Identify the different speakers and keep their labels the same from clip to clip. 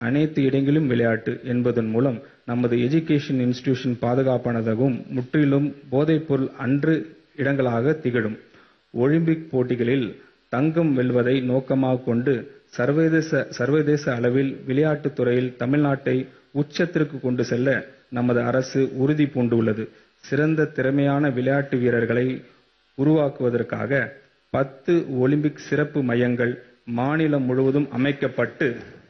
Speaker 1: அனைத்து இடங்களிலும் விளையாட்டு என்பதன் மூலம் நமது எஜுகேஷன் இன்ஸ்டிடியூஷன் பாதுகாப்பானதாகவும் முற்றிலும் போதைப்பொருள் அற்ற இடங்களாக திகழும். ஒலிம்பிக் போட்டிகளில் தங்கம் வெல்வதை நோக்கமாகக் கொண்டு சர்வதேச அளவில் விளையாட்டுத் துறையில் தமிழ்நாட்டை உச்சத்திற்கு கொண்டு செல்ல நமது அரசு உறுதி பூண்டுள்ளது. சிறந்த திறமையான விளையாட்டு வீரர்களை உருவாக்குவதற்காக பத்து ஒலிம்பிக் சிறப்பு மையங்கள் மாநிலம் முழுவதும் அமைக்கப்பட்டு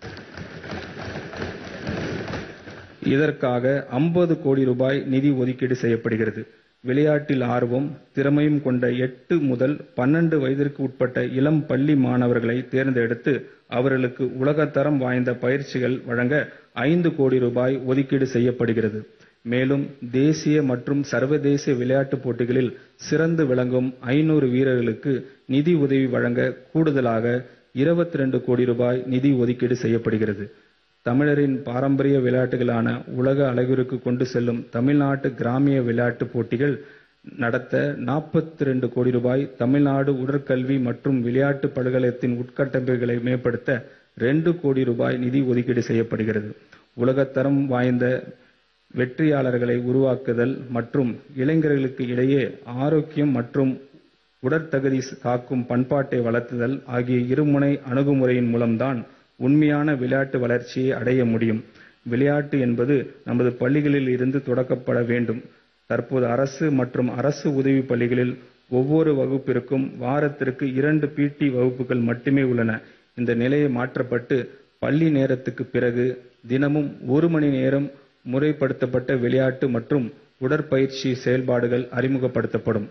Speaker 1: இதற்காக ஐம்பது கோடி ரூபாய் நிதி ஒதுக்கீடு செய்யப்படுகிறது. விளையாட்டில் ஆர்வமும் திறமையும் கொண்ட எட்டு முதல் பன்னிரண்டு வயதிற்கு உட்பட்ட இளம் பள்ளி மாணவர்களை தேர்ந்தெடுத்து அவர்களுக்கு உலகத்தரம் வாய்ந்த பயிற்சிகள் வழங்க ஐந்து கோடி ரூபாய் ஒதுக்கீடு செய்யப்படுகிறது. மேலும் தேசிய மற்றும் சர்வதேச விளையாட்டுப் போட்டிகளில் சிறந்து விளங்கும் ஐநூறு வீரர்களுக்கு நிதி உதவி வழங்க கூடுதலாக இருபத்திரண்டு கோடி ரூபாய் நிதி ஒதுக்கீடு செய்யப்படுகிறது. தமிழரின் பாரம்பரிய விளையாட்டுகளான உலக அளவிற்கு கொண்டு செல்லும் தமிழ்நாட்டு கிராமிய விளையாட்டுப் போட்டிகள் நடத்த நாற்பத்திரண்டு கோடி ரூபாய், தமிழ்நாடு உடற்கல்வி மற்றும் விளையாட்டு பல்கலைக்கழகத்தின் உட்கட்டமைப்புகளை மேம்படுத்த இரண்டு கோடி ரூபாய் நிதி ஒதுக்கீடு செய்யப்படுகிறது. உலகத்தரம் வாய்ந்த வெற்றியாளர்களை உருவாக்குதல் மற்றும் இளைஞர்களுக்கு இடையே ஆரோக்கியம் மற்றும் உடற்தகுதி காக்கும் பண்பாட்டை வளர்த்தல் ஆகிய இருமுனை அணுகுமுறையின் மூலம்தான் உண்மையான விளையாட்டு வளர்ச்சியை அடைய முடியும். விளையாட்டு என்பது நமது பள்ளிகளில் இருந்து தொடங்கப்பட வேண்டும். தற்போது அரசு மற்றும் அரசு உதவி பள்ளிகளில் ஒவ்வொரு வகுப்பிற்கும் வாரத்திற்கு இரண்டு பி. டி. வகுப்புகள் மட்டுமே உள்ளன. இந்த நிலை மாற்றப்பட்டு பள்ளி நேரத்துக்கு பிறகு தினமும் ஒரு மணி நேரம் முறைப்படுத்தப்பட்ட விளையாட்டு மற்றும் உடற்பயிற்சி செயல்பாடுகள் அறிமுகப்படுத்தப்படும்.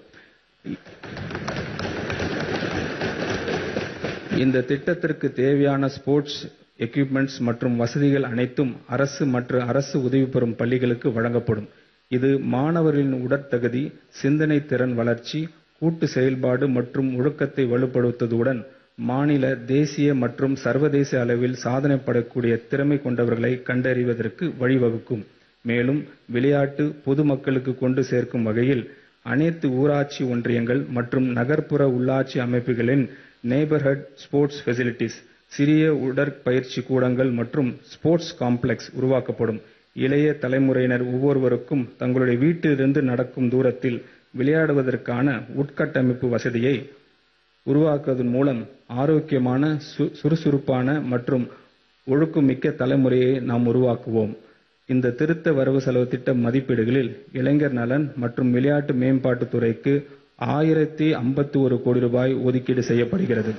Speaker 1: இந்த திட்டத்திற்கு தேவையான ஸ்போர்ட்ஸ் எக்யூப்மென்ட்ஸ் மற்றும் வசதிகள் அனைத்தும் அரசு மற்றும் அரசு உதவி பெறும் பள்ளிகளுக்கு வழங்கப்படும். இது மாணவர்களின் உடற்தகுதி, சிந்தனை திறன் வளர்ச்சி, கூட்டு செயல்பாடு மற்றும் ஒழுக்கத்தை வலுப்படுத்துவதுடன் மாநில, தேசிய மற்றும் சர்வதேச அளவில் சாதனை படைக்கக்கூடிய திறமை கொண்டவர்களை கண்டறிவதற்கு வழிவகுக்கும். மேலும் விளையாட்டு பொதுமக்களுக்கு கொண்டு சேர்க்கும் வகையில் அனைத்து ஊராட்சி ஒன்றியங்கள் மற்றும் நகர்ப்புற உள்ளாட்சி அமைப்புகளின் நெய்பர்ஹுட் ஸ்போர்ட்ஸ் பெசிலிட்டிஸ், சிறிய உடற்பயிற்சி கூடங்கள் மற்றும் ஸ்போர்ட்ஸ் காம்ப்ளக்ஸ் உருவாக்கப்படும். இளைய தலைமுறையினர் ஒவ்வொருவருக்கும் தங்களுடைய வீட்டிலிருந்து நடக்கும் தூரத்தில் விளையாடுவதற்கான உட்கட்டமைப்பு வசதியை உருவாக்குவதன் மூலம் ஆரோக்கியமான, சுறுசுறுப்பான மற்றும் ஒழுக்கமிக்க தலைமுறையை நாம் உருவாக்குவோம். இந்த திருத்த வரவு செலவுத் திட்ட மதிப்பீடுகளில் இளைஞர் நலன் மற்றும் விளையாட்டு மேம்பாட்டுத் துறைக்கு ஆயிரத்து ஐம்பத்தொரு கோடி ரூபாய் ஒதுக்கீடு செய்யப்படுகிறது.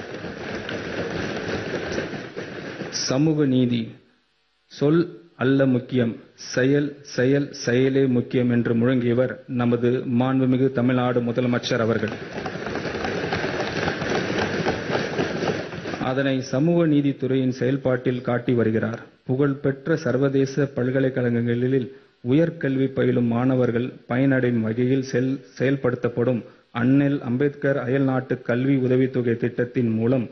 Speaker 1: சமூக நீதி சொல் அல்ல முக்கியம் செயல், செயல், செயலே முக்கியம் என்று முழங்கியவர் நமது மாண்புமிகு தமிழ்நாடு முதலமைச்சர் அவர்கள். அதனை சமூக நீதித்துறையின் செயல்பாட்டில் காட்டி வருகிறார். புகழ்பெற்ற சர்வதேச பல்கலைக்கழகங்களில் உயர்கல்வி பயிலும் மாணவர்கள் பயனடையும் வகையில் செயல்படுத்தப்படும் அண்ணல் அம்பேத்கர் அயல்நாட்டு கல்வி உதவித்தொகை திட்டத்தின் மூலம்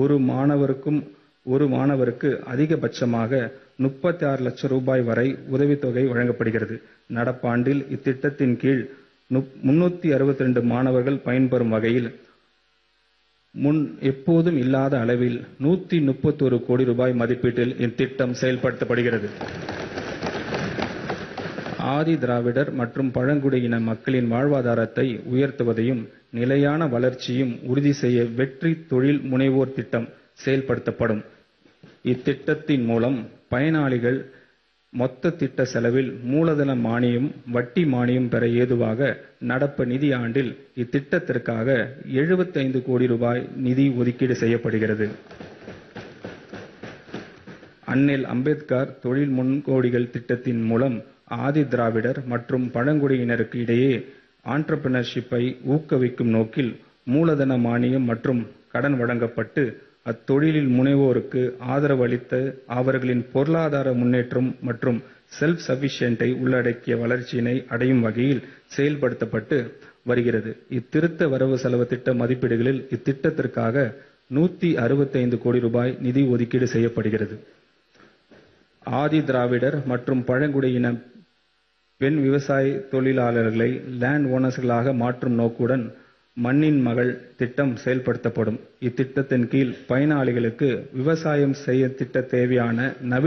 Speaker 1: ஒரு மாணவருக்கு அதிகபட்சமாக முப்பத்தாறு லட்சம் ரூபாய் வரை உதவித்தொகை வழங்கப்படுகிறது. நடப்பாண்டில் இத்திட்டத்தின் கீழ் முன்னூற்று அறுபத்திரண்டு மாணவர்கள் பயன்பெறும் வகையில் முன் எப்போதும் இல்லாத அளவில் நூற்று முப்பத்தொரு கோடி ரூபாய் மதிப்பீட்டில் இத்திட்டம் செயல்படுத்தப்படுகிறது. ஆதி திராவிடர் மற்றும் பழங்குடியின மக்களின் வாழ்வாதாரத்தை உயர்த்துவதையும், நிலையான வளர்ச்சியையும் உறுதி செய்ய வெற்றி தொழில் முனைவோர் திட்டம் செயல்படுத்தப்படும். இத்திட்டத்தின் மூலம் பயனாளிகள் மொத்த திட்ட செலவில் மூலதன மானியம், வட்டி மானியம் பெற ஏதுவாக நடப்பு நிதியாண்டில் இத்திட்டத்திற்காக எழுபத்தைந்து கோடி ரூபாய் நிதி ஒதுக்கீடு செய்யப்படுகிறது. அண்ணல் அம்பேத்கர் தொழில் முன்னோடிகள் திட்டத்தின் மூலம் ஆதி திராவிடர் மற்றும் பழங்குடியினருக்கு இடையே ஆன்ட்ரபிரினர்ஷிப்பை ஊக்குவிக்கும் நோக்கில் மூலதன மானியம் மற்றும் கடன் வழங்கப்பட்டு அத்தொழில் முனைவோருக்கு ஆதரவு அளித்து அவர்களின் பொருளாதார முன்னேற்றம் மற்றும் செல்ஃப் சஃபிஷியன்ட்டை உள்ளடக்கிய வளர்ச்சியினை அடையும் வகையில் செயல்படுத்தப்பட்டு வருகிறது. இத்திருத்த வரவு செலவுத் திட்ட மதிப்பீடுகளில் இத்திட்டத்திற்காக நூற்று அறுபத்தைந்து கோடி ரூபாய் நிதி ஒதுக்கீடு செய்யப்படுகிறது. ஆதி திராவிடர் மற்றும் பழங்குடியின பெண் விவசாய தொழிலாளர்களை லேண்ட் ஓனர்களாக மாற்றும் நோக்குடன் மண்ணின் மகள் திட்டம் செயல்படுத்தப்படும் இத்திட்டத்தின் கீழ் பயனாளிகளுக்கு விவசாயம் செய்ய திட்ட தேவையான நவீன